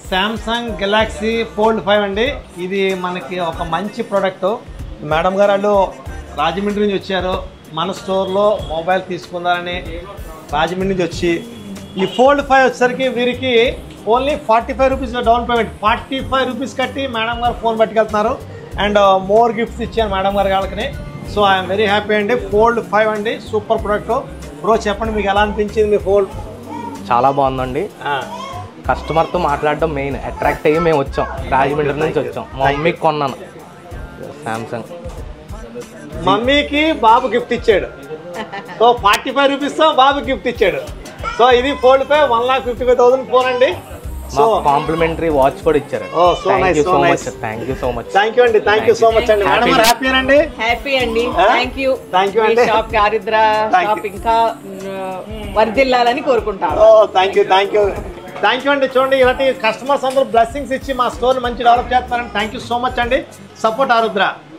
Samsung Galaxy fold five అండి ఇది మనకి ఒక మంచి ప్రోడక్ట్ మేడం గారు వాళ్ళు రాజమండ్రి నుంచి వచ్చారు మన స్టోర్లో మొబైల్ తీసుకుందారని రాజమండ్రి నుంచి వచ్చి ఈ ఫోల్డ్ ఫైవ్ వచ్చేసరికి వీరికి ఓన్లీ ఫార్టీ ఫైవ్ రూపీస్లో down payment forty five rupees కట్టి మేడం గారు ఫోన్ పట్టుకెళ్తున్నారు అండ్ మోర్ గిఫ్ట్స్ ఇచ్చాను మేడం గారు వాళ్ళకి సో ఐఎమ్ వెరీ హ్యాపీ అండి ఫోల్డ్ ఫైవ్ అండి సూపర్ ప్రోడక్ట్ బ్రో చెప్పండి మీకు ఎలా అనిపించింది మీ ఫోల్డ్ చాలా బాగుందండి కస్టమర్తో మాట్లాడడం మెయిన్ అట్రాక్ట్ అయ్యి మేము వచ్చాం రాజమండ్రి నుంచి వచ్చాం మా మమ్మీకి కొన్నాను శాంసంగ్ మమ్మీకి బాబు గిఫ్ట్ ఇచ్చాడు సో ఫార్టీ ఫైవ్ రూపీస్తో బాబు గిఫ్ట్ ఇచ్చాడు సో ఇది fold five one lakh fifty five thousand phone అండి సో మాకు కాంప్లిమెంటరీ వాచ్ కూడా ఇచ్చారు Oh, so thank nice, you so so nice. Much thank you so much thank you అండి థ్యాంక్ యూ సో మచ్ అండి madam garu happy అండి happy అండి ఆ? Thank you Thank you మీ అండి. Shop Aridra Thank shop you. ఇంకా మ్, వర్ధిల్లాలని కోరుకుంటాను oh thank you thank you thank you అండి చూడండి ఇలాంటి కస్టమర్స్ అందరూ బ్లెస్సింగ్స్ ఇచ్చి మా స్టోర్ మంచి డెవలప్ చేస్తారని థ్యాంక్ యూ సో మచ్ అండి సపోర్ట్ ఆరుద్ర